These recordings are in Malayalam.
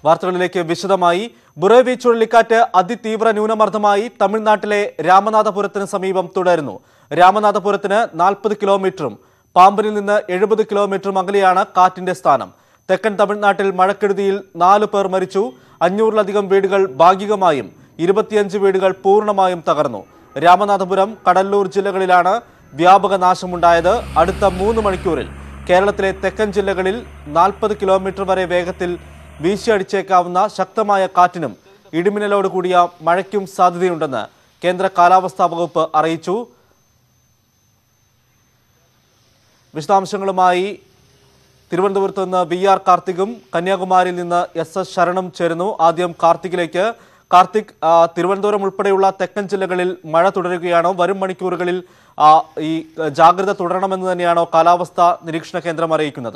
വാർത്തകളിലേക്ക് വിശദമായി ബുറേവി ചുഴലിക്കാറ്റ് അതിതീവ്ര ന്യൂനമർദ്ദമായി തമിഴ്നാട്ടിലെ രാമനാഥപുരത്തിന് സമീപം തുടരുന്നു രാമനാഥപുരത്തിന് നാൽപ്പത് കിലോമീറ്ററും പാമ്പനിൽ നിന്ന് എഴുപത് കിലോമീറ്ററും അകലെയാണ് കാറ്റിന്റെ സ്ഥാനം തെക്കൻ തമിഴ്നാട്ടിൽ മഴക്കെടുതിയിൽ നാല് പേർ മരിച്ചു അഞ്ഞൂറിലധികം വീടുകൾ ഭാഗികമായും ഇരുപത്തിയഞ്ച് വീടുകൾ പൂർണ്ണമായും തകർന്നു രാമനാഥപുരം കടല്ലൂർ ജില്ലകളിലാണ് വ്യാപക നാശമുണ്ടായത് അടുത്ത മൂന്ന് മണിക്കൂറിൽ കേരളത്തിലെ തെക്കൻ ജില്ലകളിൽ നാൽപ്പത് കിലോമീറ്റർ വരെ വേഗത്തിൽ വീശിയടിച്ചേക്കാവുന്ന ശക്തമായ കാറ്റിനും ഇടിമിന്നലോട് കൂടിയ മഴയ്ക്കും സാധ്യതയുണ്ടെന്ന് കേന്ദ്ര കാലാവസ്ഥാ വകുപ്പ് അറിയിച്ചു വിശദാംശങ്ങളുമായി തിരുവനന്തപുരത്ത് നിന്ന് വി ആർ കാർത്തികും കന്യാകുമാരിയിൽ നിന്ന് എസ് എസ് ശരണും ചേരുന്നു ആദ്യം കാർത്തികിലേക്ക് കാർത്തിക് ആ, തിരുവനന്തപുരം ഉൾപ്പെടെയുള്ള തെക്കൻ ജില്ലകളിൽ മഴ തുടരുകയാണോ വരും മണിക്കൂറുകളിൽ ആ, ഈ ആ, ജാഗ്രത തുടരണമെന്ന് തന്നെയാണോ കാലാവസ്ഥാ നിരീക്ഷണ കേന്ദ്രം അറിയിക്കുന്നത്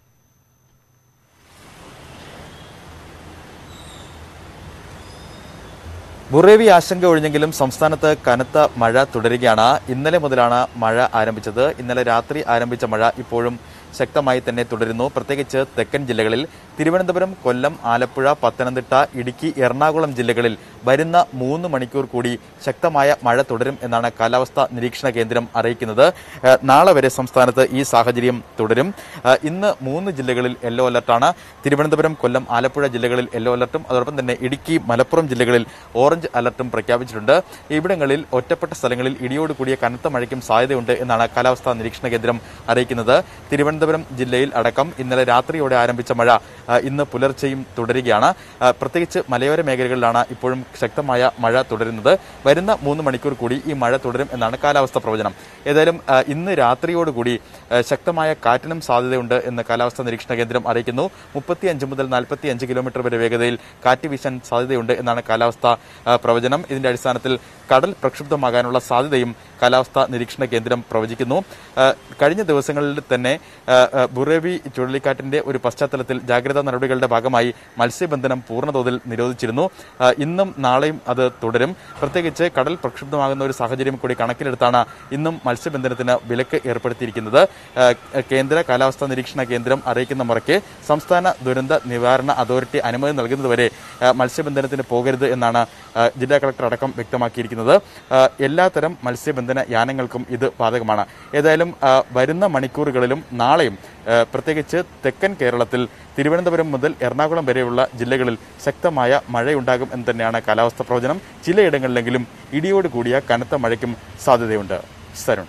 ബുറേവി ആശങ്ക ഒഴിഞ്ഞെങ്കിലും സംസ്ഥാനത്ത് കനത്ത മഴ തുടരുകയാണ് ഇന്നലെ മുതലാണ് മഴ ആരംഭിച്ചത് ഇന്നലെ രാത്രി ആരംഭിച്ച മഴ ഇപ്പോഴും ശക്തമായി തന്നെ തുടരുന്നു പ്രത്യേകിച്ച് തെക്കൻ ജില്ലകളിൽ തിരുവനന്തപുരം കൊല്ലം ആലപ്പുഴ പത്തനംതിട്ട ഇടുക്കി എറണാകുളം ജില്ലകളിൽ വരുന്ന മൂന്ന് മണിക്കൂർ കൂടി ശക്തമായ മഴ തുടരും എന്നാണ് കാലാവസ്ഥാ നിരീക്ഷണ കേന്ദ്രം അറിയിക്കുന്നത് ഏഹ് നാളെ വരെ സംസ്ഥാനത്ത് ഈ സാഹചര്യം തുടരും ഏഹ് ഇന്ന് മൂന്ന് ജില്ലകളിൽ യെല്ലോ അലർട്ടാണ് തിരുവനന്തപുരം കൊല്ലം ആലപ്പുഴ ജില്ലകളിൽ യെല്ലോ അലർട്ടും അതോടൊപ്പം തന്നെ ഇടുക്കി മലപ്പുറം ജില്ലകളിൽ ഓറഞ്ച് അലർട്ടും പ്രഖ്യാപിച്ചിട്ടുണ്ട് ഇവിടങ്ങളിൽ ഒറ്റപ്പെട്ട സ്ഥലങ്ങളിൽ ഇടിയോട് കൂടിയ കനത്ത മഴയ്ക്കും സാധ്യതയുണ്ട് എന്നാണ് കാലാവസ്ഥാ നിരീക്ഷണ കേന്ദ്രം അറിയിക്കുന്നത് തിരുവനന്തപുരം ജില്ലയിൽ അടക്കം ഇന്നലെ രാത്രിയോടെ ആരംഭിച്ച മഴ ആ, ഇന്ന് പുലർച്ചെയും തുടരുകയാണ് ആ, പ്രത്യേകിച്ച് മലയോര മേഖലകളിലാണ് ഇപ്പോഴും ശക്തമായ മഴ തുടരുന്നത് വരുന്ന മൂന്ന് മണിക്കൂർ കൂടി ഈ മഴ തുടരും എന്നാണ് കാലാവസ്ഥാ പ്രവചനം ഏതായാലും ആ, ഇന്ന് രാത്രിയോടുകൂടി ആ, ശക്തമായ കാറ്റിനും സാധ്യതയുണ്ട് എന്ന് കാലാവസ്ഥാ നിരീക്ഷണ കേന്ദ്രം അറിയിക്കുന്നു മുപ്പത്തി അഞ്ച് മുതൽ നാൽപ്പത്തി അഞ്ച് കിലോമീറ്റർ വരെ വേഗതയിൽ കാറ്റ് വീശാൻ സാധ്യതയുണ്ട് എന്നാണ് കാലാവസ്ഥാ ആ, പ്രവചനം ഇതിന്റെ അടിസ്ഥാനത്തിൽ കടൽ പ്രക്ഷുബ്ധമാകാനുള്ള സാധ്യതയും കാലാവസ്ഥാ നിരീക്ഷണ കേന്ദ്രം പ്രവചിക്കുന്നു ആ, കഴിഞ്ഞ ദിവസങ്ങളിൽ തന്നെ ആ, ആ, ബുറേവി ചുഴലിക്കാറ്റിന്റെ ഒരു പശ്ചാത്തലത്തിൽ ജാഗ്രതാ നടപടികളുടെ ഭാഗമായി മത്സ്യബന്ധനം പൂർണ്ണതോതിൽ നിരോധിച്ചിരുന്നു ആ, ഇന്നും നാളെയും അത് തുടരും പ്രത്യേകിച്ച് കടൽ പ്രക്ഷുബ്ധമാകുന്ന ഒരു സാഹചര്യം കൂടി കണക്കിലെടുത്താണ് ഇന്നും മത്സ്യബന്ധനത്തിന് വിലക്ക് ഏർപ്പെടുത്തിയിരിക്കുന്നത് ആ, കേന്ദ്ര കാലാവസ്ഥാ നിരീക്ഷണ കേന്ദ്രം അറിയിക്കുന്ന മുറയ്ക്ക് സംസ്ഥാന ദുരന്ത നിവാരണ അതോറിറ്റി അനുമതി നൽകുന്നതുവരെ ആ, മത്സ്യബന്ധനത്തിന് പോകരുത് എന്നാണ് ആ, ജില്ലാ കളക്ടർ അടക്കം വ്യക്തമാക്കിയിരിക്കുന്നത് ആ, എല്ലാത്തരം മത്സ്യബന്ധന യാനങ്ങൾക്കും ഇത് ബാധകമാണ് ഏതായാലും ആ, വരുന്ന മണിക്കൂറുകളിലും നാളെയും ആ, പ്രത്യേകിച്ച് തെക്കൻ കേരളത്തിൽ തിരുവനന്തപുരം മുതൽ എറണാകുളം വരെയുള്ള ജില്ലകളിൽ ശക്തമായ മഴയുണ്ടാകും എന്ന് തന്നെയാണ് കാലാവസ്ഥാ പ്രവചനം ചിലയിടങ്ങളിലെങ്കിലും ഇടിയോട് കൂടിയ കനത്ത മഴയ്ക്കും സാധ്യതയുണ്ട് സരുൺ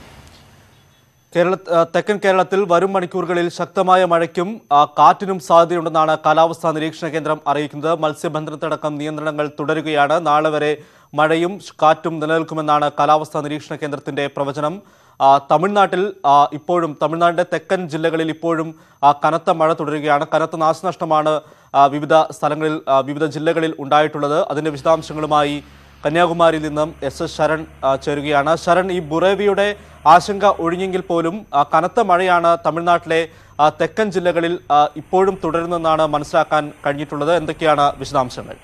കേരള ആ, തെക്കൻ കേരളത്തിൽ വരും മണിക്കൂറുകളിൽ ശക്തമായ മഴയ്ക്കും ആ, കാറ്റിനും സാധ്യതയുണ്ടെന്നാണ് കാലാവസ്ഥാ നിരീക്ഷണ കേന്ദ്രം അറിയിക്കുന്നത് മത്സ്യബന്ധനത്തടക്കം നിയന്ത്രണങ്ങൾ തുടരുകയാണ് നാളെ വരെ മഴയും കാറ്റും നിലനിൽക്കുമെന്നാണ് കാലാവസ്ഥാ നിരീക്ഷണ കേന്ദ്രത്തിന്റെ പ്രവചനം ആ, തമിഴ്നാട്ടിൽ ആ, ഇപ്പോഴും തമിഴ്നാടിന്റെ തെക്കൻ ജില്ലകളിൽ ഇപ്പോഴും ആ, കനത്ത മഴ തുടരുകയാണ് കനത്ത നാശനഷ്ടമാണ് ആ, വിവിധ സ്ഥലങ്ങളിൽ ആ, വിവിധ ജില്ലകളിൽ ഉണ്ടായിട്ടുള്ളത് അതിന്റെ വിശദാംശങ്ങളുമായി കന്യാകുമാരിയിൽ നിന്നും എസ് എസ് ശരൺ ആ, ചേരുകയാണ് ശരൺ ഈ ബുറേവിയുടെ ആശങ്ക ഒഴിഞ്ഞെങ്കിൽ പോലും ആ, കനത്ത മഴയാണ് തമിഴ്നാട്ടിലെ ആ, തെക്കൻ ജില്ലകളിൽ ആ, ഇപ്പോഴും തുടരുന്നതെന്നാണ് മനസ്സിലാക്കാൻ കഴിഞ്ഞിട്ടുള്ളത് എന്തൊക്കെയാണ് വിശദാംശങ്ങൾ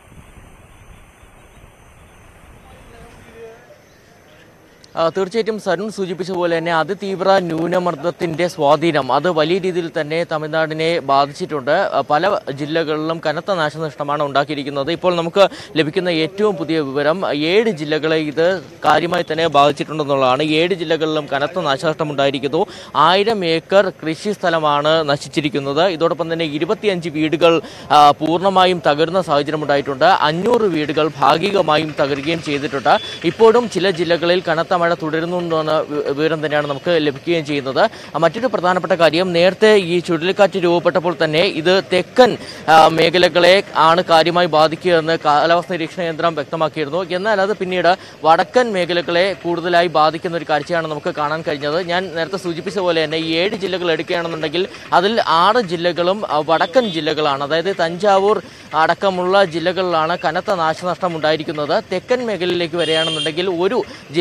ആ, തീർച്ചയായിട്ടും സരുൺ സൂചിപ്പിച്ച പോലെ തന്നെ അതിതീവ്ര ന്യൂനമർദ്ദത്തിന്റെ സ്വാധീനം അത് വലിയ രീതിയിൽ തന്നെ തമിഴ്നാടിനെ ബാധിച്ചിട്ടുണ്ട് ആ, പല ജില്ലകളിലും കനത്ത നാശനഷ്ടമാണ് ഉണ്ടാക്കിയിരിക്കുന്നത് ഇപ്പോൾ നമുക്ക് ലഭിക്കുന്ന ഏറ്റവും പുതിയ വിവരം ഏഴ് ജില്ലകളെ ഇത് കാര്യമായി തന്നെ ബാധിച്ചിട്ടുണ്ടെന്നുള്ളതാണ് ഏഴ് ജില്ലകളിലും കനത്ത നാശനഷ്ടം ഉണ്ടായിരിക്കുന്നു ആയിരം ഏക്കർ കൃഷി സ്ഥലമാണ് നശിച്ചിരിക്കുന്നത് ഇതോടൊപ്പം തന്നെ ഇരുപത്തിയഞ്ച് വീടുകൾ ആ, പൂർണ്ണമായും തകരുന്ന സാഹചര്യം ഉണ്ടായിട്ടുണ്ട് അഞ്ഞൂറ് വീടുകൾ ഭാഗികമായും തകരുകയും ചെയ്തിട്ടുണ്ട് ഇപ്പോഴും ചില ജില്ലകളിൽ കനത്ത മഴ തുടരുന്നു എന്ന വി- വിവരം തന്നെയാണ് നമുക്ക് ലഭിക്കുകയും ചെയ്യുന്നത് ആ, മറ്റൊരു പ്രധാനപ്പെട്ട കാര്യം നേരത്തെ ഈ ചുഴലിക്കാറ്റ് രൂപപ്പെട്ടപ്പോൾ തന്നെ ഇത് തെക്കൻ ആ, മേഖലകളെ ആണ് കാര്യമായി ബാധിക്കുക എന്ന് കാലാവസ്ഥ നിരീക്ഷണ കേന്ദ്രം വ്യക്തമാക്കിയിരുന്നു എന്നാൽ അത് പിന്നീട് വടക്കൻ മേഖലകളെ കൂടുതലായി ബാധിക്കുന്ന ഒരു കാഴ്ചയാണ് നമുക്ക് കാണാൻ കഴിഞ്ഞത് ഞാൻ നേരത്തെ സൂചിപ്പിച്ച പോലെ തന്നെ ഈ ഏഴ് ജില്ലകൾ എടുക്കുകയാണെന്നുണ്ടെങ്കിൽ അതിൽ ആറ് ജില്ലകളും ആ, വടക്കൻ ജില്ലകളാണ് അതായത് തഞ്ചാവൂർ അടക്കമുള്ള ജില്ലകളിലാണ് കനത്ത നാശനഷ്ടം ഉണ്ടായിരിക്കുന്നത് തെക്കൻ മേഖലയിലേക്ക് വരികയാണെന്നുണ്ടെങ്കിൽ ഒരു ജില്ലയിൽ മാത്രം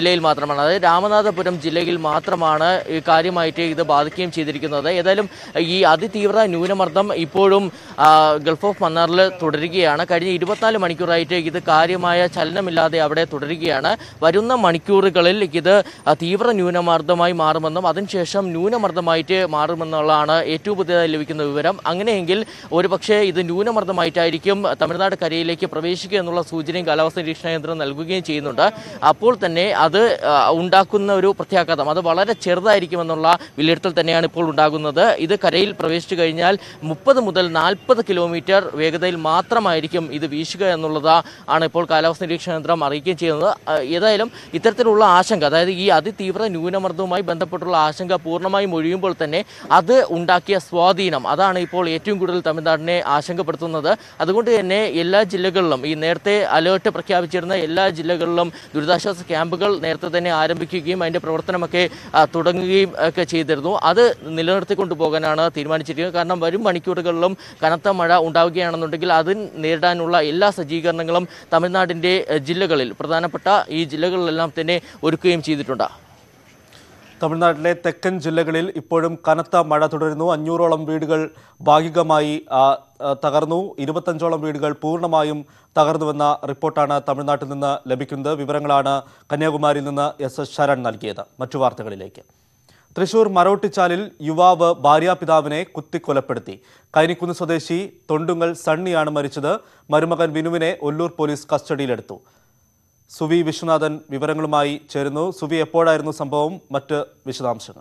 പ്രധാനമാണ് അതായത് രാമനാഥപുരം ജില്ലയിൽ മാത്രമാണ് ഈ കാര്യമായിട്ട് ഇത് ബാധിക്കുകയും ചെയ്തിരിക്കുന്നത് ഏതായാലും ഈ അതിതീവ്ര ന്യൂനമർദ്ദം ഇപ്പോഴും ആ, ഗൾഫ് ഓഫ് മന്നാറിൽ തുടരുകയാണ് കഴിഞ്ഞ ഇരുപത്തിനാല് മണിക്കൂറായിട്ട് ഇത് കാര്യമായ ചലനമില്ലാതെ അവിടെ തുടരുകയാണ് വരുന്ന മണിക്കൂറുകളിൽ ഇത് ആ, തീവ്ര ന്യൂനമർദ്ദമായി മാറുമെന്നും അതിനുശേഷം ന്യൂനമർദ്ദമായിട്ട് മാറുമെന്നുള്ളതാണ് ഏറ്റവും പുതിയതായി ലഭിക്കുന്ന വിവരം അങ്ങനെയെങ്കിൽ ഒരുപക്ഷെ ഇത് ന്യൂനമർദ്ദമായിട്ടായിരിക്കും തമിഴ്നാട് കരയിലേക്ക് പ്രവേശിക്കുക എന്നുള്ള സൂചനയും കാലാവസ്ഥാ നിരീക്ഷണ കേന്ദ്രം നൽകുകയും ചെയ്യുന്നുണ്ട് അപ്പോൾ തന്നെ അത് ആ, ഉണ്ടാക്കുന്ന ഒരു പ്രത്യാഘാതം അത് വളരെ ചെറുതായിരിക്കുമെന്നുള്ള വിലയിരുത്തൽ തന്നെയാണ് ഇപ്പോൾ ഉണ്ടാകുന്നത് ഇത് കരയിൽ പ്രവേശിച്ചു കഴിഞ്ഞാൽ മുപ്പത് മുതൽ നാൽപ്പത് കിലോമീറ്റർ വേഗതയിൽ മാത്രമായിരിക്കും ഇത് വീശുക എന്നുള്ളത് ആണ് ഇപ്പോൾ കാലാവസ്ഥാ നിരീക്ഷണ കേന്ദ്രം അറിയിക്കുകയും ചെയ്യുന്നത് ആ, ഏതായാലും ഇത്തരത്തിലുള്ള ആശങ്ക അതായത് ഈ അതിതീവ്ര ന്യൂനമർദ്ദവുമായി ബന്ധപ്പെട്ടുള്ള ആശങ്ക പൂർണ്ണമായും ഒഴിയുമ്പോൾ തന്നെ അത് ഉണ്ടാക്കിയ സ്വാധീനം അതാണ് ഇപ്പോൾ ഏറ്റവും കൂടുതൽ തമിഴ്നാടിനെ ആശങ്കപ്പെടുത്തുന്നത് അതുകൊണ്ട് തന്നെ എല്ലാ ജില്ലകളിലും ഈ നേരത്തെ അലേർട്ട് പ്രഖ്യാപിച്ചിരുന്ന എല്ലാ ജില്ലകളിലും ദുരിതാശ്വാസ ക്യാമ്പുകൾ നേരത്തെ തന്നെ ആരംഭിക്കുകയും അതിൻ്റെ പ്രവർത്തനമൊക്കെ ആ, തുടങ്ങുകയും ഒക്കെ ചെയ്തിരുന്നു അത് നിലനിർത്തിക്കൊണ്ടു പോകാനാണ് തീരുമാനിച്ചിരിക്കുന്നത് കാരണം വരും മണിക്കൂറുകളിലും കനത്ത മഴ ഉണ്ടാവുകയാണെന്നുണ്ടെങ്കിൽ അത് നേരിടാനുള്ള എല്ലാ സജ്ജീകരണങ്ങളും തമിഴ്നാടിൻ്റെ എഹ്, ജില്ലകളിൽ പ്രധാനപ്പെട്ട ഈ ജില്ലകളിലെല്ലാം തന്നെ ഒരുക്കുകയും ചെയ്തിട്ടുണ്ട് തമിഴ്നാട്ടിലെ തെക്കൻ ജില്ലകളിൽ ഇപ്പോഴും കനത്ത മഴ തുടരുന്നു അഞ്ഞൂറോളം വീടുകൾ ഭാഗികമായി ആ, ആ, തകർന്നു ഇരുപത്തഞ്ചോളം വീടുകൾ പൂർണ്ണമായും തകർന്നുവെന്ന റിപ്പോർട്ടാണ് തമിഴ്നാട്ടിൽ നിന്ന് ലഭിക്കുന്നത് വിവരങ്ങളാണ് കന്യാകുമാരിയിൽ നിന്ന് എസ് എസ് ശരൺ നൽകിയത് മറ്റു വാർത്തകളിലേക്ക് തൃശൂർ മരോട്ടിച്ചാലിൽ യുവാവ് ഭാര്യാപിതാവിനെ കുത്തിക്കൊലപ്പെടുത്തി കൈനിക്കുന്ന് സ്വദേശി തൊണ്ടുങ്ങൽ സണ്ണിയാണ് മരിച്ചത് മരുമകൻ വിനുവിനെ ഒല്ലൂർ പോലീസ് കസ്റ്റഡിയിലെടുത്തു സുവി വിശ്വനാഥൻ വിവരങ്ങളുമായി ചേരുന്നു സുവി എപ്പോഴായിരുന്നു സംഭവം മറ്റ് വിശദാംശങ്ങൾ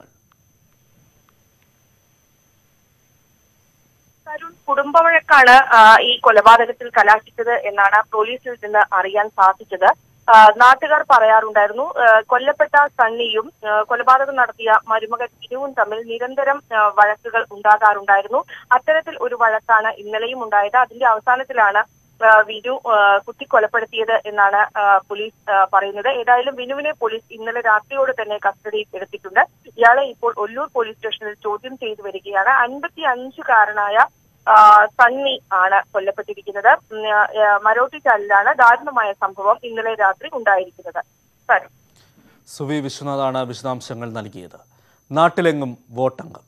തരുൺ കുടുംബവഴക്കാണ് ആ, ഈ കൊലപാതകത്തിൽ കലാശിച്ചത് എന്നാണ് പോലീസിൽ നിന്ന് അറിയാൻ സാധിച്ചത് ആ, നാട്ടുകാർ പറയാറുണ്ടായിരുന്നു ആ, കൊല്ലപ്പെട്ട സണ്ണിയും ആ, കൊലപാതകം നടത്തിയ മരുമകൻ ഇരുവും തമ്മിൽ നിരന്തരം ആ, വഴക്കുകൾ ഉണ്ടാകാറുണ്ടായിരുന്നു അത്തരത്തിൽ ഒരു വഴക്കാണ് ഇന്നലെയും ഉണ്ടായത് അതിന്റെ അവസാനത്തിലാണ് ആ, വിനു ആ, കുത്തിക്കൊലപ്പെടുത്തിയത് എന്നാണ് ആ, പോലീസ് ആ, പറയുന്നത് ഏതായാലും വിനുവിനെ പോലീസ് ഇന്നലെ രാത്രിയോട് തന്നെ കസ്റ്റഡിയിൽ എടുത്തിട്ടുണ്ട് ഇയാളെ ഇപ്പോൾ ഒല്ലൂർ പോലീസ് സ്റ്റേഷനിൽ ചോദ്യം ചെയ്തു വരികയാണ് അൻപത്തി അഞ്ചുകാരനായ ആ, സണ്ണി ആണ് കൊല്ലപ്പെട്ടിരിക്കുന്നത് ഉം, ആ, മരോട്ടിച്ചാലിലാണ് ദാരുണമായ സംഭവം ഇന്നലെ രാത്രി ഉണ്ടായിരിക്കുന്നത് തരും സുവി വിശ്വനാഥാണ് വിശദാംശങ്ങൾ നൽകിയത് നാട്ടിലെങ്ങും വോട്ടംഗം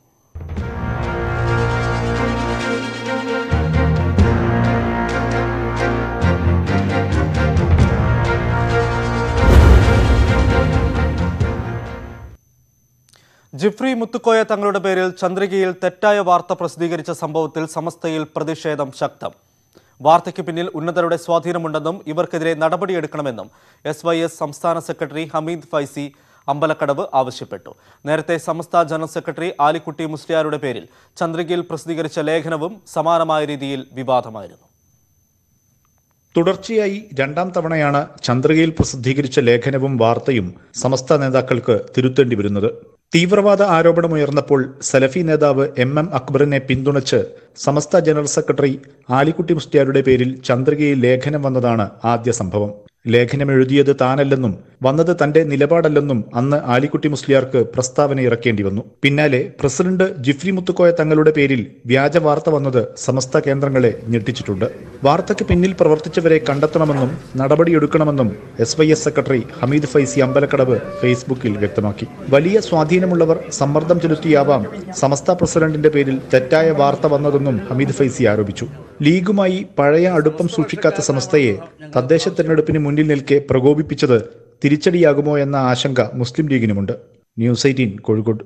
ജിഫ്രി മുത്തുക്കോയ തങ്ങളുടെ പേരിൽ ചന്ദ്രികയിൽ തെറ്റായ വാർത്ത പ്രസിദ്ധീകരിച്ച സംഭവത്തിൽ സമസ്തയിൽ പ്രതിഷേധം ശക്തം വാർത്തയ്ക്ക് പിന്നിൽ ഉന്നതരുടെ സ്വാധീനമുണ്ടെന്നും ഇവർക്കെതിരെ നടപടിയെടുക്കണമെന്നും എസ് വൈ എസ് സംസ്ഥാന സെക്രട്ടറി ഹമീദ് ഫൈസി അമ്പലക്കടവ് ആവശ്യപ്പെട്ടു നേരത്തെ സമസ്ത ജനറൽ സെക്രട്ടറി ആലിക്കുട്ടി മുസ്ലിയാരുടെ പേരിൽ ചന്ദ്രികയിൽ പ്രസിദ്ധീകരിച്ച ലേഖനവും സമാനമായ രീതിയിൽ വിവാദമായിരുന്നു തുടർച്ചയായി രണ്ടാം തവണയാണ് ചന്ദ്രികയിൽ പ്രസിദ്ധീകരിച്ച ലേഖനവും വാർത്തയും സമസ്ത നേതാക്കൾക്ക് തിരുത്തേണ്ടി വരുന്നത് തീവ്രവാദ ആരോപണമുയർന്നപ്പോൾ സലഫി നേതാവ് എം എം അക്ബറിനെ പിന്തുണച്ച് സമസ്ത ജനറൽ സെക്രട്ടറി ആലിക്കുട്ടി മുസ്റ്റിയാരുടെ പേരിൽ ചന്ദ്രികയിൽ ലേഖനം വന്നതാണ് ആദ്യ സംഭവം ലേഖനം എഴുതിയത് താനല്ലെന്നും വന്നത് തന്റെ നിലപാടല്ലെന്നും അന്ന് ആലിക്കുട്ടി മുസ്ലിയാർക്ക് പ്രസ്താവന ഇറക്കേണ്ടി വന്നു പിന്നാലെ പ്രസിഡന്റ് ജിഫ്രി മുത്തുക്കോയ തങ്ങളുടെ പേരിൽ വ്യാജ വാർത്ത വന്നത് സമസ്ത കേന്ദ്രങ്ങളെ ഞെട്ടിച്ചിട്ടുണ്ട് വാർത്തയ്ക്ക് പിന്നിൽ പ്രവർത്തിച്ചവരെ കണ്ടെത്തണമെന്നും നടപടിയെടുക്കണമെന്നും S Y S secretary Hameed Faizy Ambalakkadavu ഫേസ്ബുക്കിൽ വ്യക്തമാക്കി വലിയ സ്വാധീനമുള്ളവർ സമ്മർദ്ദം ചെലുത്തിയാവാം സമസ്ത പ്രസിഡന്റിന്റെ പേരിൽ തെറ്റായ വാർത്ത വന്നതെന്നും ഹമീദ് ഫൈസി ആരോപിച്ചു ലീഗുമായി പഴയ അടുപ്പം സൂക്ഷിക്കാത്ത സമസ്തയെ തദ്ദേശ തെരഞ്ഞെടുപ്പിന് മുന്നിൽ നിൽക്കെ പ്രകോപിപ്പിച്ചത് തിരിച്ചടിയാകുമോ എന്ന ആശങ്ക മുസ്ലിം ലീഗിനുമുണ്ട് ന്യൂസ് എയ്റ്റീൻ കോഴിക്കോട്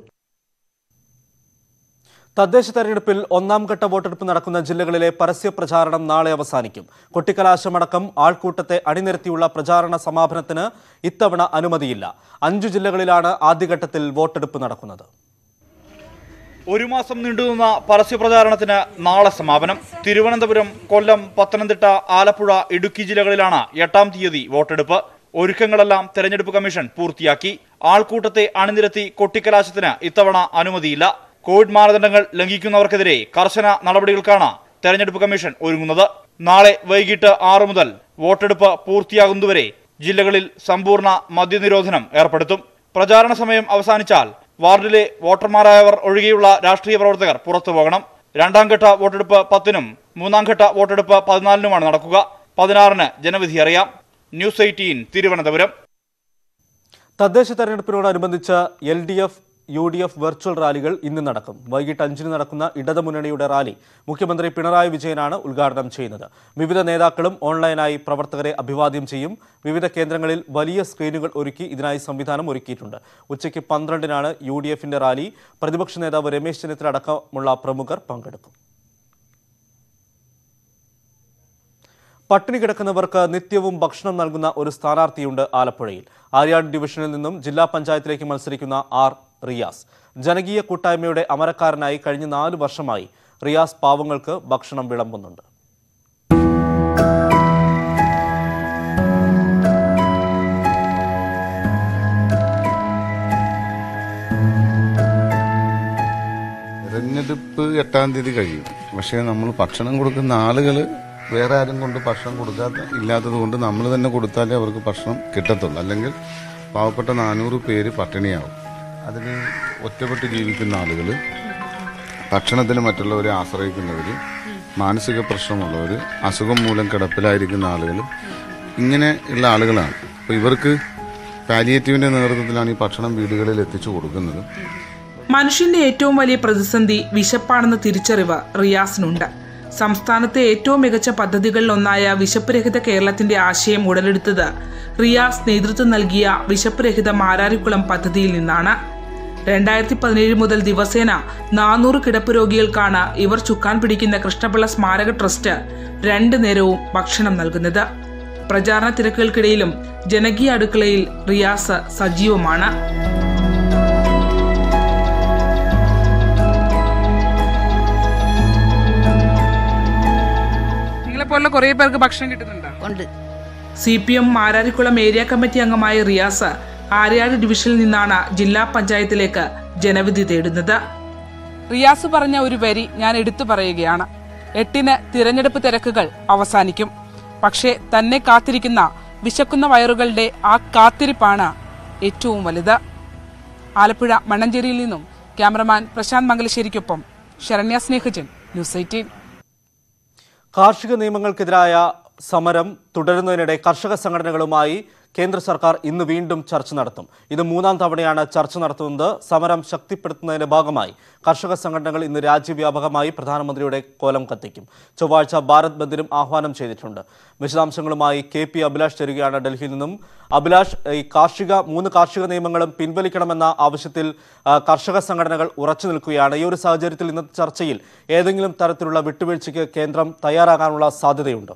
തദ്ദേശ തെരഞ്ഞെടുപ്പിൽ ഒന്നാം ഘട്ട വോട്ടെടുപ്പ് നടക്കുന്ന ജില്ലകളിലെ പരസ്യ പ്രചാരണം നാളെ അവസാനിക്കും കൊട്ടിക്കലാശമടക്കം ആൾക്കൂട്ടത്തെ അണിനിരത്തിയുള്ള പ്രചാരണ സമാപനത്തിന് ഇത്തവണ അനുമതിയില്ല അഞ്ചു ജില്ലകളിലാണ് ആദ്യഘട്ടത്തിൽ വോട്ടെടുപ്പ് നടക്കുന്നത് ഒരു മാസം നീണ്ടുനിന്ന പരസ്യപ്രചാരണത്തിന് നാളെ സമാപനം തിരുവനന്തപുരം കൊല്ലം പത്തനംതിട്ട ആലപ്പുഴ ഇടുക്കി ജില്ലകളിലാണ് എട്ടാം തീയതി വോട്ടെടുപ്പ് ഒരുക്കങ്ങളെല്ലാം തെരഞ്ഞെടുപ്പ് കമ്മീഷൻ പൂർത്തിയാക്കി ആൾക്കൂട്ടത്തെ അണിനിരത്തി കൊട്ടിക്കലാശത്തിന് ഇത്തവണ അനുമതിയില്ല കോവിഡ് മാനദണ്ഡങ്ങൾ ലംഘിക്കുന്നവർക്കെതിരെ കർശന നടപടികൾക്കാണ് തെരഞ്ഞെടുപ്പ് കമ്മീഷൻ ഒരുങ്ങുന്നത് നാളെ വൈകിട്ട് ആറു മുതൽ വോട്ടെടുപ്പ് പൂർത്തിയാകുന്നതുവരെ ജില്ലകളിൽ സമ്പൂർണ്ണ മദ്യനിരോധനം ഏർപ്പെടുത്തും പ്രചാരണ സമയം അവസാനിച്ചാൽ വാർഡിലെ വോട്ടർമാരായവർ ഒഴികെയുള്ള രാഷ്ട്രീയ പ്രവർത്തകർ പുറത്തു പോകണം രണ്ടാം ഘട്ട വോട്ടെടുപ്പ് പത്തിനും മൂന്നാം ഘട്ട വോട്ടെടുപ്പ് പതിനാലിനുമാണ് നടക്കുക പതിനാറിന് ജനവിധി അറിയാം ന്യൂസ് എയ്റ്റീൻ തിരുവനന്തപുരം തദ്ദേശ തെരഞ്ഞെടുപ്പിനോടനുബന്ധിച്ച് L D F U D F virtual റാലികൾ ഇന്ന് നടക്കും വൈകിട്ട് അഞ്ചിന് നടക്കുന്ന ഇടതുമുന്നണിയുടെ റാലി മുഖ്യമന്ത്രി പിണറായി വിജയനാണ് ഉദ്ഘാടനം ചെയ്യുന്നത് വിവിധ നേതാക്കളും ഓൺലൈനായി പ്രവർത്തകരെ അഭിവാദ്യം ചെയ്യും വിവിധ കേന്ദ്രങ്ങളിൽ വലിയ സ്ക്രീനുകൾ ഒരുക്കി ഇതിനായി സംവിധാനം ഒരുക്കിയിട്ടുണ്ട് ഉച്ചയ്ക്ക് പന്ത്രണ്ടിനാണ് യു ഡി എഫിന്റെ റാലി പ്രതിപക്ഷ നേതാവ് രമേശ് ചെന്നിത്തല അടക്കമുള്ള പ്രമുഖർ പങ്കെടുക്കും പട്ടിണി കിടക്കുന്നവർക്ക് നിത്യവും ഭക്ഷണം നൽകുന്ന ഒരു സ്ഥാനാർത്ഥിയുണ്ട് ആലപ്പുഴയിൽ ആര്യാട് ഡിവിഷനിൽ നിന്നും ജില്ലാ പഞ്ചായത്തിലേക്ക് മത്സരിക്കുന്ന ആർ റിയാസ് ജനകീയ കൂട്ടായ്മയുടെ അമരക്കാരനായി കഴിഞ്ഞ നാല് വർഷമായി റിയാസ് പാവങ്ങൾക്ക് ഭക്ഷണം വിളമ്പുന്നുണ്ട് തെരഞ്ഞെടുപ്പ് എട്ടാം തീയതി കഴിയും പക്ഷേ നമ്മൾ ഭക്ഷണം കൊടുക്കുന്ന ആളുകൾ വേറെ ആരും കൊണ്ട് ഭക്ഷണം കൊടുക്കാത്ത ഇല്ലാത്തത് കൊണ്ട് നമ്മൾ തന്നെ കൊടുത്താലേ അവർക്ക് ഭക്ഷണം കിട്ടത്തുള്ളൂ അല്ലെങ്കിൽ പാവപ്പെട്ട നാനൂറ് പേര് പട്ടിണിയാവും അതിന് ഒറ്റപ്പെട്ട് ജീവിക്കുന്ന ആളുകൾ ഭക്ഷണത്തിന് മറ്റുള്ളവരെ ആശ്രയിക്കുന്നവർ മാനസിക പ്രശ്നമുള്ളവർ അസുഖം മൂലം കിടപ്പിലായിരിക്കുന്ന ആളുകൾ ഇങ്ങനെ ഉള്ള ആളുകളാണ് അപ്പോൾ ഇവർക്ക് പാലിയേറ്റീവിൻ്റെ നേതൃത്വത്തിലാണ് ഈ ഭക്ഷണം വീടുകളിൽ എത്തിച്ചു കൊടുക്കുന്നത് മനുഷ്യന്റെ ഏറ്റവും വലിയ പ്രതിസന്ധി വിശപ്പാണെന്ന തിരിച്ചറിവ് റിയാസിനുണ്ട് സംസ്ഥാനത്തെ ഏറ്റവും മികച്ച പദ്ധതികളിലൊന്നായ വിശപ്പ് രഹിത കേരളത്തിന്റെ ആശയം ഉടലെടുത്തത് റിയാസ് നേതൃത്വം നൽകിയ വിശപ്പ് രഹിത മാരാരിക്കുളം പദ്ധതിയിൽ നിന്നാണ് രണ്ടായിരത്തി പതിനേഴ് മുതൽ ദിവസേന നാനൂറ് കിടപ്പ് രോഗികൾക്കാണ് ഇവർ ചുക്കാൻ പിടിക്കുന്ന കൃഷ്ണപിള്ള സ്മാരക ട്രസ്റ്റ് രണ്ടു നേരവും ഭക്ഷണം നൽകുന്നത് പ്രചാരണ തിരക്കുകൾക്കിടയിലും ജനകീയ അടുക്കളയിൽ റിയാസ് സജീവമാണ് നിങ്ങളെപ്പോലുള്ള കുറേ പേർക്ക് ഭക്ഷണം കിട്ടുന്നുണ്ടോ ഉണ്ട് C P M Mararikulam area committee അംഗമായ റിയാസ് ആര്യാട് ഡിവിഷനിൽ നിന്നാണ് ജില്ലാ പഞ്ചായത്തിലേക്ക് ജനവിധി തേടുന്നത് റിയാസ് പറഞ്ഞ ഒരു വരി ഞാൻ എടുത്തു പറയുകയാണ് എട്ടിന് തിരഞ്ഞെടുപ്പ് തിരക്കുകൾ അവസാനിക്കും പക്ഷേ തന്നെ കാത്തിരിക്കുന്ന വിശക്കുന്ന വയറുകളുടെ ആ കാത്തിരിപ്പാണ് ഏറ്റവും വലുത് ആലപ്പുഴ മണ്ണഞ്ചേരിയിൽ നിന്നും ക്യാമറമാൻ പ്രശാന്ത് മംഗലശ്ശേരിക്കൊപ്പം ശരണ്യ സ്നേഹജൻ ന്യൂസ് എയ്റ്റീൻ കാർഷിക നിയമങ്ങൾക്കെതിരായ സമരം തുടരുന്നതിനിടെ കർഷക സംഘടനകളുമായി കേന്ദ്ര സർക്കാർ ഇന്ന് വീണ്ടും ചർച്ച നടത്തും ഇത് മൂന്നാം തവണയാണ് ചർച്ച നടത്തുന്നത് സമരം ശക്തിപ്പെടുത്തുന്നതിന്റെ ഭാഗമായി കർഷക സംഘടനകൾ ഇന്ന് രാജ്യവ്യാപകമായി പ്രധാനമന്ത്രിയുടെ കോലം കത്തിക്കും ചൊവ്വാഴ്ച ഭാരത് ബന്ദിനും ആഹ്വാനം ചെയ്തിട്ടുണ്ട് വിശദാംശങ്ങളുമായി കെ പി അഭിലാഷ് ചേരുകയാണ് ഡൽഹിയിൽ നിന്നും അഭിലാഷ് ഈ കാർഷിക മൂന്ന് കാർഷിക നിയമങ്ങളും പിൻവലിക്കണമെന്ന ആവശ്യത്തിൽ ആ, കർഷക സംഘടനകൾ ഉറച്ചു നിൽക്കുകയാണ് ഈ ഒരു സാഹചര്യത്തിൽ ഇന്നത്തെ ചർച്ചയിൽ ഏതെങ്കിലും തരത്തിലുള്ള വിട്ടുവീഴ്ചയ്ക്ക് കേന്ദ്രം തയ്യാറാകാനുള്ള സാധ്യതയുണ്ടോ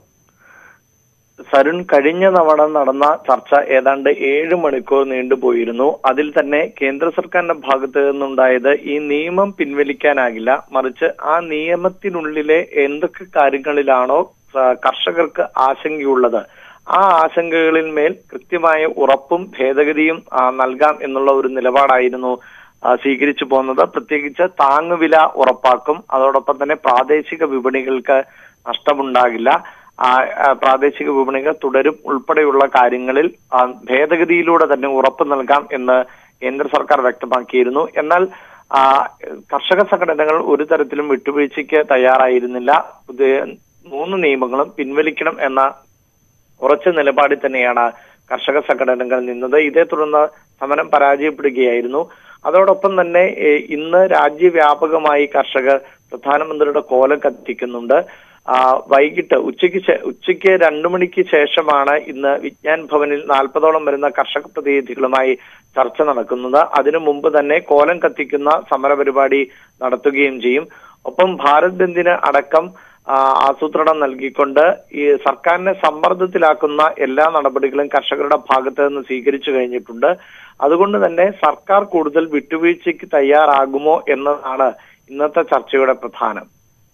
സരുൺ കഴിഞ്ഞ തവണ നടന്ന ചർച്ച ഏതാണ്ട് ഏഴ് മണിക്കൂർ നീണ്ടുപോയിരുന്നു അതിൽ തന്നെ കേന്ദ്ര സർക്കാരിന്റെ ഭാഗത്ത് നിന്നുണ്ടായത് ഈ നിയമം പിൻവലിക്കാനാകില്ല മറിച്ച് ആ നിയമത്തിനുള്ളിലെ എന്തൊക്കെ കാര്യങ്ങളിലാണോ ആ, കർഷകർക്ക് ആശങ്കയുള്ളത് ആ ആശങ്കകളിൽ മേൽ കൃത്യമായ ഉറപ്പും ഭേദഗതിയും ആ, നൽകാം എന്നുള്ള ഒരു നിലപാടായിരുന്നു ആ, സ്വീകരിച്ചു പോകുന്നത് പ്രത്യേകിച്ച് താങ്ങുവില ഉറപ്പാക്കും അതോടൊപ്പം തന്നെ പ്രാദേശിക വിപണികൾക്ക് നഷ്ടമുണ്ടാകില്ല ആ, ആ, പ്രാദേശിക വിപണികൾ തുടരും ഉൾപ്പെടെയുള്ള കാര്യങ്ങളിൽ ആ, ഭേദഗതിയിലൂടെ തന്നെ ഉറപ്പ് നൽകാം എന്ന് കേന്ദ്ര സർക്കാർ വ്യക്തമാക്കിയിരുന്നു എന്നാൽ ആ, കർഷക സംഘടനകൾ ഒരു തരത്തിലും വിട്ടുവീഴ്ചയ്ക്ക് തയ്യാറായിരുന്നില്ല പുതിയ മൂന്ന് നിയമങ്ങളും പിൻവലിക്കണം എന്ന ഉറച്ച നിലപാടിൽ തന്നെയാണ് കർഷക സംഘടനകൾ നിന്നത് ഇതേ തുടർന്ന് സമരം പരാജയപ്പെടുകയായിരുന്നു അതോടൊപ്പം തന്നെ ഏഹ്, ഇന്ന് രാജ്യവ്യാപകമായി കർഷകർ പ്രധാനമന്ത്രിയുടെ കോലം കത്തിക്കുന്നുണ്ട് ആ, വൈകിട്ട് ഉച്ചയ്ക്ക് ശേ- ഉച്ചയ്ക്ക് രണ്ടു മണിക്ക് ശേഷമാണ് ഇന്ന് വിജ്ഞാൻ ഭവനിൽ നാൽപ്പതോളം വരുന്ന കർഷക പ്രതിനിധികളുമായി ചർച്ച നടക്കുന്നത് അതിനു മുമ്പ് തന്നെ കോലം കത്തിക്കുന്ന സമരപരിപാടി നടത്തുകയും ചെയ്യും ഒപ്പം ഭാരത് ബന്ദിന് അടക്കം ആ, ആസൂത്രണം നൽകിക്കൊണ്ട് ഈ സർക്കാരിനെ സമ്മർദ്ദത്തിലാക്കുന്ന എല്ലാ നടപടികളും കർഷകരുടെ ഭാഗത്ത് നിന്ന് സ്വീകരിച്ചു കഴിഞ്ഞിട്ടുണ്ട് അതുകൊണ്ട് തന്നെ സർക്കാർ കൂടുതൽ വിട്ടുവീഴ്ചയ്ക്ക് തയ്യാറാകുമോ എന്നതാണ് ഇന്നത്തെ ചർച്ചയുടെ പ്രധാനം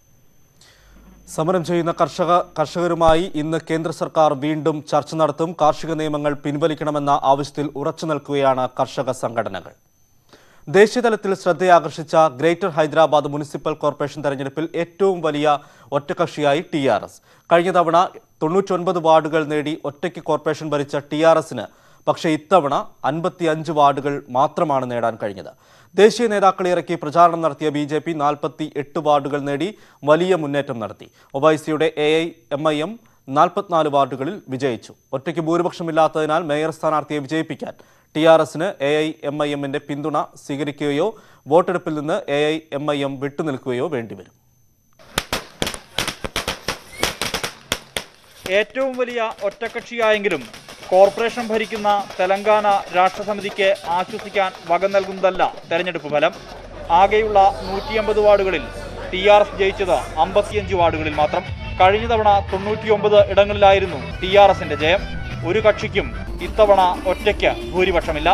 സമരം ചെയ്യുന്ന കർഷക കർഷകരുമായി ഇന്ന് കേന്ദ്ര സർക്കാർ വീണ്ടും ചർച്ച നടത്തും കാർഷിക നിയമങ്ങൾ പിൻവലിക്കണമെന്ന ആവശ്യത്തിൽ ഉറച്ചു നിൽക്കുകയാണ് കർഷക സംഘടനകൾ ദേശീയതലത്തിൽ ശ്രദ്ധയാകർഷിച്ച ഗ്രേറ്റർ ഹൈദരാബാദ് മുനിസിപ്പൽ കോർപ്പറേഷൻ തെരഞ്ഞെടുപ്പിൽ ഏറ്റവും വലിയ ഒറ്റകക്ഷിയായി ടി ആർ എസ് കഴിഞ്ഞ തവണ തൊണ്ണൂറ്റൊൻപത് വാർഡുകൾ നേടി ഒറ്റയ്ക്ക് കോർപ്പറേഷൻ ഭരിച്ച ടി ആർ എസിന് പക്ഷേ ഇത്തവണ അൻപത്തിയഞ്ച് വാർഡുകൾ മാത്രമാണ് നേടാൻ കഴിഞ്ഞത് ദേശീയ നേതാക്കളെ ഇറക്കി പ്രചാരണം നടത്തിയ ബി ജെ പി നാൽപ്പത്തി എട്ട് വാർഡുകൾ നേടി വലിയ മുന്നേറ്റം നടത്തി ഒവൈസിയുടെ A I M I M നാൽപ്പത്തിനാല് വാർഡുകളിൽ വിജയിച്ചു ഒറ്റയ്ക്ക് ഭൂരിപക്ഷമില്ലാത്തതിനാൽ മേയർ സ്ഥാനാർത്ഥിയെ വിജയിപ്പിക്കാൻ ടി ആർ എസിന് എ ഐ എം ഐ എമ്മിന്റെ പിന്തുണ സ്വീകരിക്കുകയോ വോട്ടെടുപ്പിൽ നിന്ന് A I M I M വിട്ടുനിൽക്കുകയോ വേണ്ടിവരും ഏറ്റവും വലിയ ഒറ്റക്കക്ഷിയായെങ്കിലും കോർപ്പറേഷൻ ഭരിക്കുന്ന തെലങ്കാന രാഷ്ട്രസമിതിക്ക് ആശ്വസിക്കാൻ വക നൽകുന്നതല്ല തെരഞ്ഞെടുപ്പ് ഫലം ആകെയുള്ള നൂറ്റി അമ്പത് വാർഡുകളിൽ ടി ആർ എസ് ജയിച്ചത് അമ്പത്തിയഞ്ച് വാർഡുകളിൽ മാത്രം കഴിഞ്ഞ തവണ തൊണ്ണൂറ്റിയൊമ്പത് ഇടങ്ങളിലായിരുന്നു ടി ആർ എസിന്റെ ജയം ഒരു കക്ഷിക്കും ഇത്തവണ ഒറ്റയ്ക്ക് ഭൂരിപക്ഷമില്ല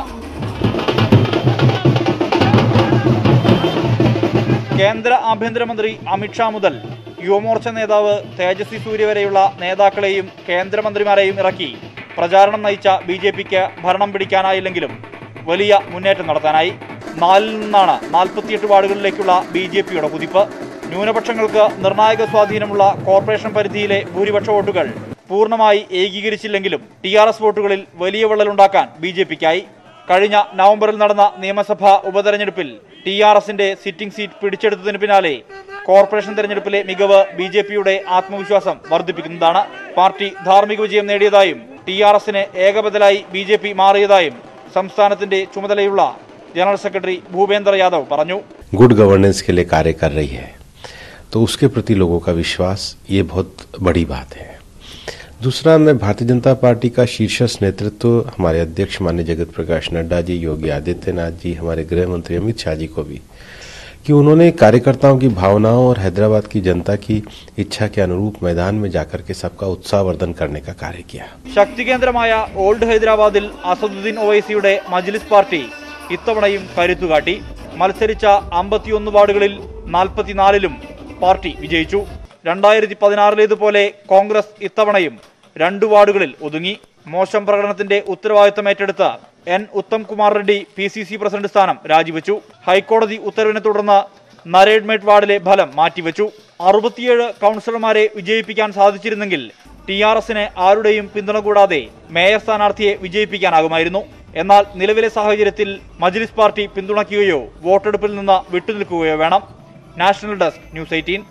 കേന്ദ്ര ആഭ്യന്തരമന്ത്രി അമിത്ഷാ മുതൽ യുവമോർച്ച നേതാവ് തേജസ്വി സൂര്യ വരെയുള്ള നേതാക്കളെയും കേന്ദ്രമന്ത്രിമാരെയും ഇറക്കി പ്രചാരണം നയിച്ച ബി ജെ പിക്ക് ഭരണം പിടിക്കാനായില്ലെങ്കിലും വലിയ മുന്നേറ്റം നടത്താനായി നാലിൽ നിന്നാണ് നാൽപ്പത്തിയെട്ട് വാർഡുകളിലേക്കുള്ള ബി ജെ പിയുടെ കുതിപ്പ് ന്യൂനപക്ഷങ്ങൾക്ക് നിർണായക സ്വാധീനമുള്ള കോർപ്പറേഷൻ പരിധിയിലെ ഭൂരിപക്ഷ വോട്ടുകൾ പൂർണ്ണമായി ഏകീകരിച്ചില്ലെങ്കിലും ടി ആർ എസ് വോട്ടുകളിൽ വലിയ വിള്ളലുണ്ടാക്കാൻ ബി ജെ പിക്കായി കഴിഞ്ഞ നവംബറിൽ നടന്ന നിയമസഭാ ഉപതെരഞ്ഞെടുപ്പിൽ ടി ആർ എസിന്റെ സിറ്റിംഗ് സീറ്റ് പിടിച്ചെടുത്തതിന് പിന്നാലെ കോർപ്പറേഷൻ തെരഞ്ഞെടുപ്പിലെ മികവ് ബി ജെ പിയുടെ ആത്മവിശ്വാസം വർദ്ധിപ്പിക്കുന്നതാണ് പാർട്ടി ധാർമ്മിക വിജയം നേടിയതായും ടി ആർ എസിന് ഏകബദലായി ബി ജെ പി മാറിയതായും സംസ്ഥാനത്തിന്റെ ചുമതലയുള്ള ജനറൽ സെക്രട്ടറി ഭൂപേന്ദ്ര യാദവ് പറഞ്ഞു गुड गवर्नेंस के लिए कार्य कर रही है तो उसके प्रति लोगों का विश्वास ये बहुत बड़ी बात है दूसरा मैं भारतीय जनता पार्टी का शीर्षस्थ नेतृत्व हमारे अध्यक्ष मान्य जगत प्रकाश नड्डा जी योगी आदित्यनाथ जी हमारे गृह मंत्री अमित शाह जी को भी कि उन्होंने कार्यकर्ताओं की भावनाओं और हैदराबाद की जनता की इच्छा के अनुरूप मैदान में जाकर के सबका उत्साहवर्धन करने का कार्य किया ശക്തി കേന്ദ്രമായ ഓൾഡ് ഹൈദരാബാദിൽ അസദുദ്ദീൻ ഒവൈസിയുടെ മജ്ലിസ് പാർട്ടി ഇത്തവണയും കരുത്തുകാട്ടി മത്സരിച്ച അമ്പത്തിയൊന്ന് വാർഡുകളിൽ നാൽപ്പത്തിനാലിലും പാർട്ടി വിജയിച്ചു രണ്ടായിരത്തി പതിനാറിലേതുപോലെ കോൺഗ്രസ് ഇത്തവണയും രണ്ട് വാർഡുകളിൽ ഒതുങ്ങി മോശം പ്രകടനത്തിന്റെ ഉത്തരവാദിത്തം ഏറ്റെടുത്ത N Uttam Kumar Reddy P C C president സ്ഥാനം രാജിവെച്ചു ഹൈക്കോടതി ഉത്തരവിനെ തുടർന്ന് നരേഡ്മേറ്റ് വാർഡിലെ ഫലം മാറ്റിവെച്ചു അറുപത്തിയേഴ് കൗൺസിലർമാരെ വിജയിപ്പിക്കാൻ സാധിച്ചിരുന്നെങ്കിൽ ടി ആർ എസിന് ആരുടെയും പിന്തുണ കൂടാതെ മേയർ സ്ഥാനാർത്ഥിയെ വിജയിപ്പിക്കാനാകുമായിരുന്നു എന്നാൽ നിലവിലെ സാഹചര്യത്തിൽ മജ്ലിസ് പാർട്ടി പിന്തുണയ്ക്കുകയോ വോട്ടെടുപ്പിൽ നിന്ന് വിട്ടുനിൽക്കുകയോ വേണം നാഷണൽ ഡെസ്ക് ന്യൂസ് എയ്റ്റീൻ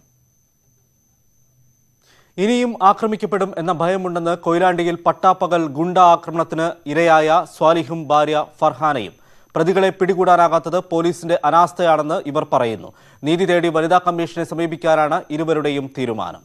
ഇനിയും ആക്രമിക്കപ്പെടും എന്ന ഭയമുണ്ടെന്ന് കൊയിലാണ്ടിയിൽ പട്ടാപ്പകൽ ഗുണ്ട ആക്രമണത്തിന് ഇരയായ സ്വാലിഹും ഭാര്യ ഫർഹാനയും പ്രതികളെ പിടികൂടാനാകാത്തത് പോലീസിന്റെ അനാസ്ഥയാണെന്ന് ഇവർ പറയുന്നു നീതി തേടി വനിതാ കമ്മീഷനെ സമീപിക്കാനാണ് ഇരുവരുടെയും തീരുമാനം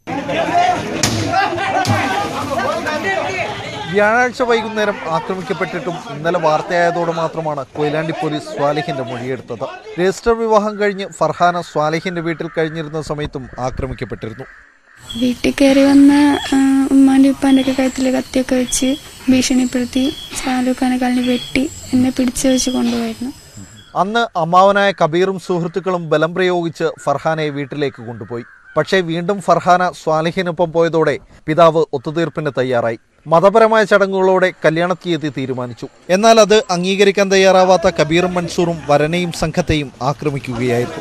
വ്യാഴാഴ്ച വൈകുന്നേരം ആക്രമിക്കപ്പെട്ടിട്ടും ഇന്നലെ വാർത്തയായതോടെ മാത്രമാണ് കൊയിലാണ്ടി പോലീസ് സ്വാലിഹിന്റെ മൊഴിയെടുത്തത് രജിസ്റ്റർ വിവാഹം കഴിഞ്ഞ് ഫർഹാന സ്വാലിഹിന്റെ വീട്ടിൽ കഴിഞ്ഞിരുന്ന സമയത്തും ആക്രമിക്കപ്പെട്ടിരുന്നു വീട്ടിൽ കയറി വന്ന് ഉമ്മാൻ്റെ ഉപ്പാൻ്റെ ഒക്കെ കഴുത്തിൽ കത്തിയൊക്കെ വെച്ച് ഭീഷണിപ്പെടുത്തി ഷാലൂഖാനെ കളഞ്ഞ് വെട്ടി എന്നെ പിടിച്ചു വെച്ച് കൊണ്ടുപോയിരുന്നു അന്ന് അമ്മാവനായ കബീറും സുഹൃത്തുക്കളും ബലം പ്രയോഗിച്ച് ഫർഹാനയെ വീട്ടിലേക്ക് കൊണ്ടുപോയി പക്ഷേ വീണ്ടും ഫർഹാന സ്വാലിഹിനൊപ്പം പോയതോടെ പിതാവ് ഒത്തുതീർപ്പിന് തയ്യാറായി മതപരമായ ചടങ്ങുകളോടെ കല്യാണ തീയതി തീരുമാനിച്ചു എന്നാൽ അത് അംഗീകരിക്കാൻ തയ്യാറാവാത്ത കബീറും മൻസൂറും വരനെയും സംഘത്തെയും ആക്രമിക്കുകയായിരുന്നു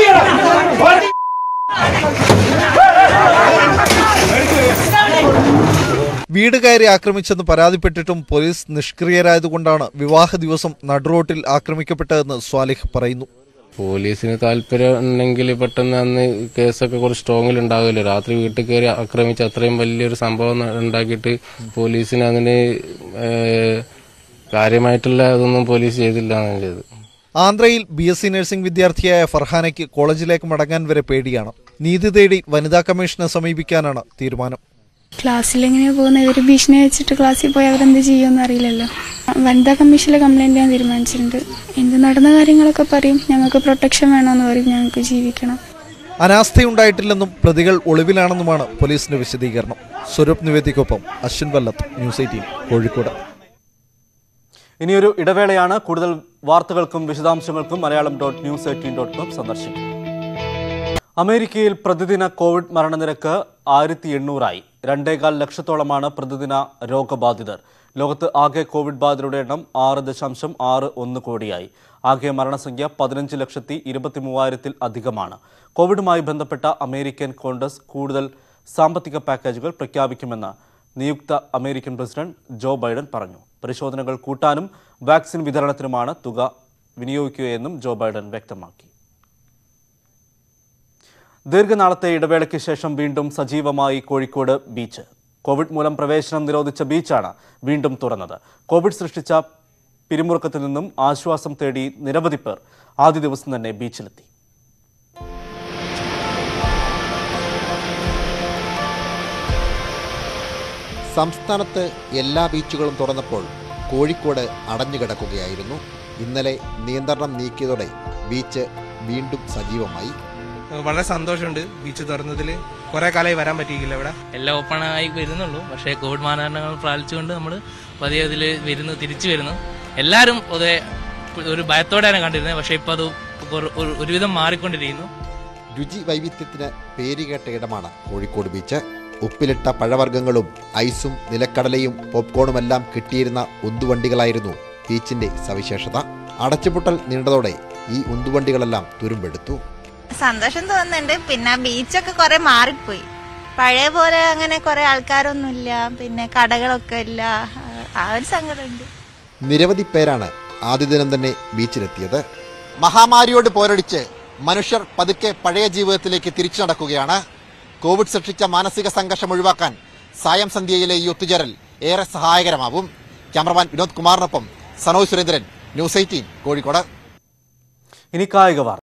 വീട് കയറി ആക്രമിച്ചെന്ന് പരാതിപ്പെട്ടിട്ടും പോലീസ് നിഷ്ക്രിയരായതുകൊണ്ടാണ് വിവാഹ ദിവസം നടുറോട്ടിൽ ആക്രമിക്കപ്പെട്ടതെന്ന് സ്വാലിഹ് പറയുന്നു പോലീസിന് താല്പര്യം ഉണ്ടെങ്കിൽ പെട്ടെന്ന് അന്ന് കേസൊക്കെ കുറച്ച് സ്ട്രോങ്ങിൽ ഉണ്ടാവില്ല രാത്രി വീട്ടിൽ കയറി ആക്രമിച്ച് അത്രയും വലിയൊരു സംഭവം ന- ഉണ്ടാക്കിയിട്ട് പോലീസിന് അതിന് ഏഹ്, കാര്യമായിട്ടുള്ള ഇതൊന്നും പോലീസ് ചെയ്തില്ല എന്നാണ് ചെയ്തത് ആന്ധ്രയിൽ ബി എസ് സി നഴ്സിംഗ് വിദ്യാർത്ഥിയായ ഫർഹാനയ്ക്ക് കോളേജിലേക്ക് മടങ്ങാൻ വരെ പേടിയാണ് നീതി തേടി വനിതാ കമ്മീഷനെ സമീപിക്കാനാണ് തീരുമാനം ക്ലാസ്സിൽ എങ്ങനെയാ പോകുന്നത് ഇവർ ഭീഷണി വെച്ചിട്ട് ക്ലാസ്സിൽ പോയി അവരെന്ത് ചെയ്യുമെന്ന് അറിയില്ലല്ലോ വനിതാ കമ്മീഷനിലെ കംപ്ലൈൻറ്റ് ഞാൻ തീരുമാനിച്ചിട്ടുണ്ട് എന്ത് നടന്ന കാര്യങ്ങളൊക്കെ പറയും ഞങ്ങൾക്ക് പ്രൊട്ടക്ഷൻ വേണമെന്ന് പറയും ഞങ്ങൾക്ക് ജീവിക്കണം അനാസ്ഥയുണ്ടായിട്ടില്ലെന്നും പ്രതികൾ ഒളിവിലാണെന്നുമാണ് പോലീസിന്റെ വിശദീകരണം സ്വരൂപ് നിവേദിക്കൊപ്പം അശ്വിൻ വല്ലത്ത് ന്യൂസ് എയ്റ്റീൻ കോഴിക്കോട് ഇനിയൊരു ഇടവേളയാണ് കൂടുതൽ വാർത്തകൾക്കും വിശദാംശങ്ങൾക്കും Malayalam dot news eighteen dot com സന്ദർശിക്കും അമേരിക്കയിൽ പ്രതിദിന കോവിഡ് മരണനിരക്ക് ആയിരത്തി എണ്ണൂറായി രണ്ടേകാൽ ലക്ഷത്തോളമാണ് പ്രതിദിന രോഗബാധിതർ ലോകത്ത് ആകെ കോവിഡ് ബാധിതരുടെ എണ്ണം ആറ് ദശാംശം ആറ് ഒന്ന് കോടിയായി ആകെ മരണസംഖ്യ പതിനഞ്ച് ലക്ഷത്തി ഇരുപത്തി മൂവായിരത്തിൽ അധികമാണ് കോവിഡുമായി ബന്ധപ്പെട്ട അമേരിക്കൻ കോൺഗ്രസ് കൂടുതൽ സാമ്പത്തിക പാക്കേജുകൾ പ്രഖ്യാപിക്കുമെന്ന് നിയുക്ത അമേരിക്കൻ പ്രസിഡന്റ് ജോ ബൈഡൻ പറഞ്ഞു പരിശോധനകൾ കൂട്ടാനും വാക്സിൻ വിതരണത്തിനുമാണ് തുക വിനിയോഗിക്കുകയെന്നും ജോ ബൈഡൻ വ്യക്തമാക്കി ദീർഘനാളത്തെ ഇടവേളയ്ക്ക് ശേഷം വീണ്ടും സജീവമായി കോഴിക്കോട് ബീച്ച് കോവിഡ് മൂലം പ്രവേശനം നിരോധിച്ച ബീച്ചാണ് വീണ്ടും തുറന്നത് കോവിഡ് സൃഷ്ടിച്ച പിരിമുറുക്കത്തിൽ നിന്നും ആശ്വാസം തേടി നിരവധി പേർ ആദ്യ ദിവസം തന്നെ ബീച്ചിലെത്തി സംസ്ഥാനത്ത് എല്ലാ ബീച്ചുകളും തുറന്നപ്പോൾ കോഴിക്കോട് അടഞ്ഞുകിടക്കുകയായിരുന്നു ഇന്നലെ നിയന്ത്രണം നീക്കിയതോടെ ബീച്ച് വീണ്ടും സജീവമായി വളരെ സന്തോഷമുണ്ട് ബീച്ച് തുറന്നതിൽ കുറെ കാലമായി വരാൻ പറ്റിയില്ല ഇവിടെ എല്ലാം ഓപ്പൺ ആയി വരുന്നുള്ളൂ പക്ഷേ കോവിഡ് മാനദണ്ഡങ്ങൾ പാലിച്ചുകൊണ്ട് നമ്മൾ പതിയെ ഇതിൽ വരുന്നു തിരിച്ചു വരുന്നു എല്ലാവരും പൊതുവെ ഒരു ഭയത്തോടെയാണ് കണ്ടിരുന്നത് പക്ഷേ ഇപ്പോൾ അത് ഒരു- ഒരു- ഒരുവിധം മാറിക്കൊണ്ടിരിക്കുന്നു രുചി വൈവിധ്യത്തിന് പേരുകേട്ട ഇടമാണ് കോഴിക്കോട് ബീച്ച് ഉപ്പിലിട്ട പഴവർഗ്ഗങ്ങളും ഐസും നിലക്കടലയും പോപ്കോണുമെല്ലാം കിട്ടിയിരുന്ന ഉന്തുവണ്ടികളായിരുന്നു ബീച്ചിന്റെ സവിശേഷത അടച്ചുപൂട്ടൽ നീണ്ടതോടെ ഈ ഉന്തുവണ്ടികളെല്ലാം തുരുമ്പെടുത്തു സന്തോഷം തോന്നുന്നുണ്ട് പിന്നെ ബീച്ചൊക്കെ കുറെ മാറിപ്പോയി പഴയ പോലെ അങ്ങനെ കുറെ ആൾക്കാരൊന്നുമില്ല പിന്നെ കടകളൊക്കെ ഇല്ല ആ ഒരു സങ്കടമുണ്ട് നിരവധി പേരാണ് ആദ്യ ദിനം തന്നെ ബീച്ചിലെത്തിയത് മഹാമാരിയോട് പോരടിച്ച് മനുഷ്യർ പതുക്കെ പഴയ ജീവിതത്തിലേക്ക് തിരിച്ചു നടക്കുകയാണ് കോവിഡ് സൃഷ്ടിച്ച മാനസിക സംഘർഷം ഒഴിവാക്കാൻ സായം സന്ധ്യയിലെ ഈ ഒത്തുചേരൽ ഏറെ സഹായകരമാവും ക്യാമറമാൻ വിനോദ് കുമാറിനൊപ്പം സനോജ് സുരേന്ദ്രൻ ന്യൂസ് എയ്റ്റീൻ കോഴിക്കോട് ഇനി കായിക വാർത്ത